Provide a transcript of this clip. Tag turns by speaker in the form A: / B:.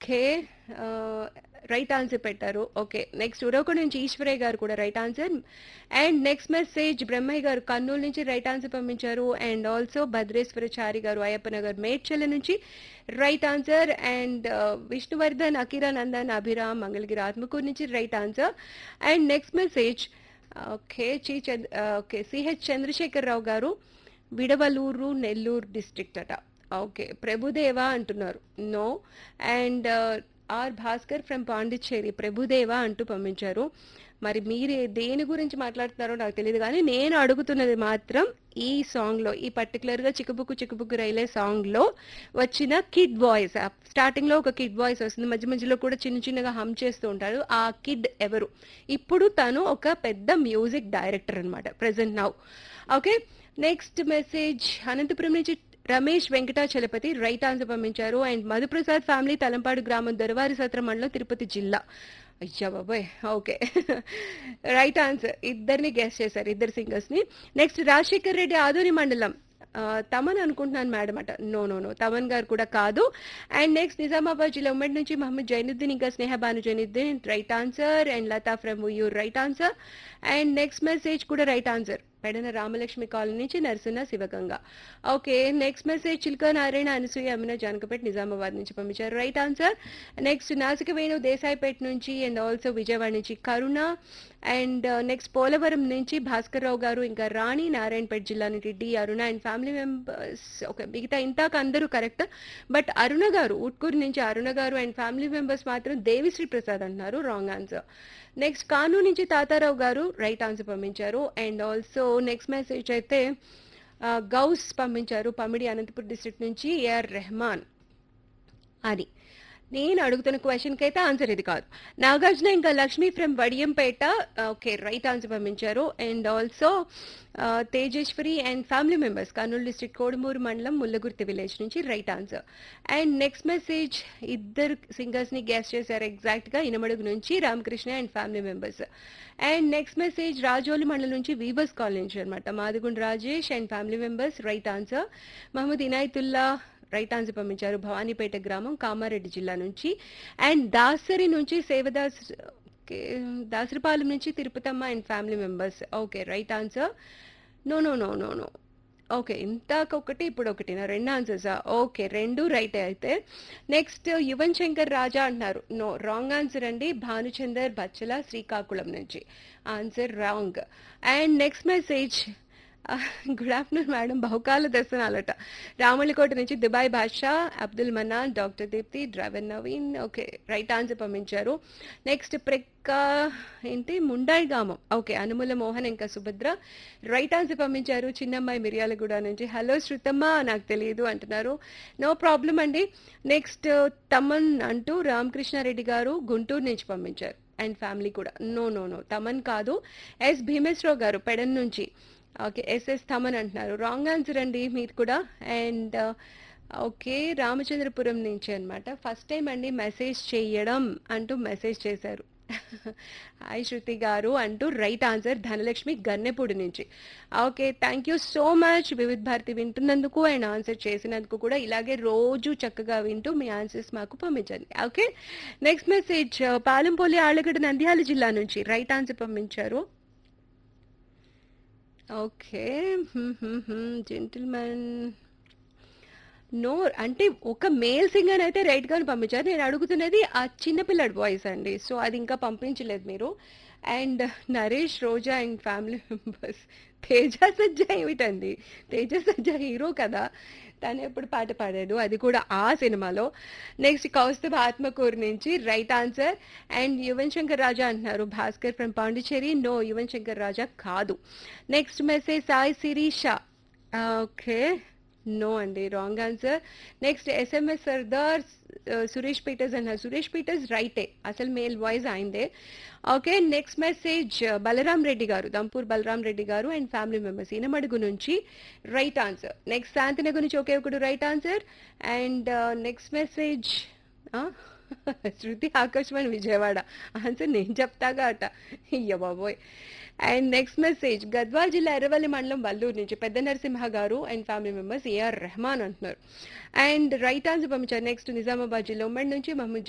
A: okay right answer పెట్టారు okay next Uravakonda నుంచి ఈశ్వరయ్య గారు కూడా right answer and next message Brahmaiah గారు కర్నూలు నుంచి రైట్ ఆన్సర్ పంపించారు అండ్ ఆల్సో భద్రేశ్వరచారి గారు అయ్యప్పనగర్ మేడ్చల్ నుంచి right answer and Vishnuvardhan Akiranandan Abhiram Mangalagiri Atmakur నుంచి right answer and next message okay చి చంద్ ఓకే సిహెచ్ చంద్రశేఖర్ రావు గారు విడవలూరు నెల్లూరు డిస్ట్రిక్ట్ అట ఓకే ప్రభుదేవ అంటున్నారు no and R Bhaskar from Pondicherry Prabhudeva అంటూ పంపించారు మరి మీరు దేని గురించి మాట్లాడుతున్నారో నాకు తెలియదు కానీ నేను అడుగుతున్నది మాత్రం ఈ సాంగ్లో ఈ పర్టికులర్గా చిక్కుబుక్కు చిక్కుబుక్కు రైలే సాంగ్లో వచ్చిన కిడ్ వాయిస్ స్టార్టింగ్లో ఒక కిడ్ వాయిస్ వస్తుంది మధ్య మధ్యలో కూడా చిన్న చిన్నగా హమ్ చేస్తూ ఉంటారు ఆ కిడ్ ఎవరు ఇప్పుడు తను ఒక పెద్ద మ్యూజిక్ డైరెక్టర్ అనమాట present now okay next message Anantapur నుంచి రమేష్ వెంకటాచలపతి రైట్ ఆన్సర్ పంపించారు అండ్ మధుప్రసాద్ ఫ్యామిలీ తలంపాడు గ్రామం దొరవారి సత్రం మండలం తిరుపతి జిల్లా అయ్యా బాబాయ్ ఓకే రైట్ ఆన్సర్ ఇద్దరిని గెస్ట్ చేశారు ఇద్దరు సింగర్స్ ని నెక్స్ట్ రాజశేఖర్ రెడ్డి ఆదోని మండలం ఆ, తమన్ అనుకుంటున్నాను మేడం అట నో నో నో తమన్ గారు కూడా కాదు అండ్ నెక్స్ట్ నిజామాబాద్ జిల్లా ఉమ్మడి నుంచి మహమ్మద్ జైనుద్దీన్ ఇంకా Sneha Bhanu Zainuddin right answer and Latha from యూర్ right answer and next message కూడా right answer Pedana Ramalakshmi colony నుంచి Narasimha Sivaganga okay next message Chilka Narayana Anasuya Amina Janakpet Nizamabad నుంచి పంపించారు రైట్ ఆన్సర్ నెక్స్ట్ నాసిక వేణు దేశాయిపేట్ నుంచి అండ్ ఆల్సో విజయవాడ నుంచి కరుణ అండ్ నెక్స్ట్ పోలవరం నుంచి భాస్కర్ రావు గారు ఇంకా రాణి నారాయణపేట జిల్లా నుంచి D Aruna and family members okay మిగతా ఇంతాక అందరూ కరెక్ట్ బట్ అరుణ గారు ఉట్కూరు నుంచి అరుణ గారు అండ్ ఫ్యామిలీ మెంబర్స్ మాత్రం దేవిశ్రీ ప్రసాద్ అంటున్నారు రాంగ్ ఆన్సర్ నెక్స్ట్ కాను నుంచి తాతారావు గారు రైట్ ఆన్సర్ పంపించారు అండ్ ఆల్సో నెక్స్ట్ మెసేజ్ అయితే ఆ, గౌస్ పంపించారు పమిడి అనంతపురం డిస్ట్రిక్ట్ నుంచి ఏఆర్ రెహమాన్ అని నేను అడుగుతున్న క్వశ్చన్కి అయితే ఆన్సర్ ఇది కాదు నాగార్జున ఇంకా Lakshmi from Vadiyampeta okay right answer పంపించారు and also Tejeswari and family members Kurnool district Kodumuru మండలం ముల్లగుర్తి విలేజ్ నుంచి right answer and next message ఇద్దరు సింగర్స్ని గెస్ట్ చేశారు ఎగ్జాక్ట్గా ఇనమడుగు నుంచి Ramakrishna and family members and next message Rajoli మండలం నుంచి వీవర్స్ కాలనీ నుంచి అనమాట Madigund Rajesh and family members right answer Mohammed Inayatullah right answer పంపించారు భవానీపేట గ్రామం కామారెడ్డి జిల్లా నుంచి అండ్ దాసరి నుంచి సేవదాస్ ఓకే దాసరిపాలెం నుంచి Tirupatamma and family members okay right answer no no no no no okay ఇంతకొకటి ఇప్పుడు ఒకటి నా రెండు ఆన్సర్సా ఓకే రెండు రైట్ అయితే నెక్స్ట్ యువన్ శంకర్ రాజా అంటున్నారు నో రాంగ్ ఆన్సర్ అండి భానుచందర్ బచ్చల శ్రీకాకుళం నుంచి answer wrong and next message good afternoon madam బహుకాల దర్శనాలట రామళ్ళకోట నుంచి Dubai Basha Abdul Manan doctor Deepti driver Naveen okay right answer పంపించారు నెక్స్ట్ ప్రెక్క ఏంటి ముండాయి గ్రామం ఓకే అనుముల మోహన్ ఇంకా సుభద్ర రైట్ ఆన్సర్ పంపించారు చిన్నమ్మాయి మిర్యాలగూడ నుంచి హలో శృతమ్మ నాకు తెలియదు అంటున్నారు నో ప్రాబ్లం అండి నెక్స్ట్ తమన్ అంటూ రామకృష్ణారెడ్డి గారు గుంటూరు నుంచి పంపించారు అండ్ ఫ్యామిలీ కూడా నో నో నో తమన్ కాదు ఎస్ భీమేశ్వరరావు గారు పెడన్ నుంచి ఓకే ఎస్ఎస్ థమన్ అంటున్నారు రాంగ్ ఆన్సర్ అండి మీరు కూడా అండ్ ఓకే రామచంద్రపురం నుంచి అన్నమాట ఫస్ట్ టైం అండి మెసేజ్ చేయడం అంటూ మెసేజ్ చేశారు హాయ్ శృతి గారు అంటూ రైట్ ఆన్సర్ ధనలక్ష్మి గన్నెపూడి నుంచి okay thank you so much Vividh Bharati వింటున్నందుకు అండ్ ఆన్సర్ చేసినందుకు కూడా ఇలాగే రోజు చక్కగా వింటూ మీ ఆన్సర్స్ మాకు పంపించండి okay next message Palempalli Allagadda Nandyal జిల్లా నుంచి రైట్ ఆన్సర్ పంపించారు ఓకే జెంటిల్మెన్ నో అంటే ఒక మేల్ సింగర్ అయితే రైట్ గాని పంపించారు నేను అడుగుతున్నది ఆ చిన్నపిల్లడి వాయిస్ అండి సో అది ఇంకా పంపించలేదు మీరు and Naresh Roja and family members Teja Sajja ఏమిటండి తేజ సజ్జా హీరో కదా తను ఎప్పుడు పాట పాడాడు అది కూడా ఆ సినిమాలో నెక్స్ట్ కౌస్తుభ ఆత్మకూరు నుంచి right answer and Yuvan Shankar Raja అంటున్నారు భాస్కర్ ఫ్రమ్ పాండిచేరి నో యువన్ శంకర్ రాజా కాదు next message Sai Sirisha okay no అండి wrong answer next SMS Sardar Suresh Peters అన్నారు సురేష్ పీటర్స్ రైటే అసలు మేల్ వాయిస్ అయిందే okay next message Balaram Reddy గారు దంపూర్ బలరాం రెడ్డి గారు అండ్ ఫ్యామిలీ మెంబర్స్ ఈనమడుగు నుంచి రైట్ ఆన్సర్ నెక్స్ట్ శాంతినగర్ నుంచి ఒకే ఒకటి right answer and next message Shruti Akashvani Vijayawada answer నేను చెప్తాగా అట అయ్య బాబోయ్ అండ్ నెక్స్ట్ మెసేజ్ గద్వాల్ జిల్లా ఎర్రవల్లి మండలం వల్లూరు నుంచి పెద్ద నరసింహ గారు and family members AR Rahman అంటున్నారు అండ్ రైట్ ఆన్సర్ పంపించారు నెక్స్ట్ నిజామాబాద్ జిల్లా ఉమ్మడి నుంచి మహమ్మద్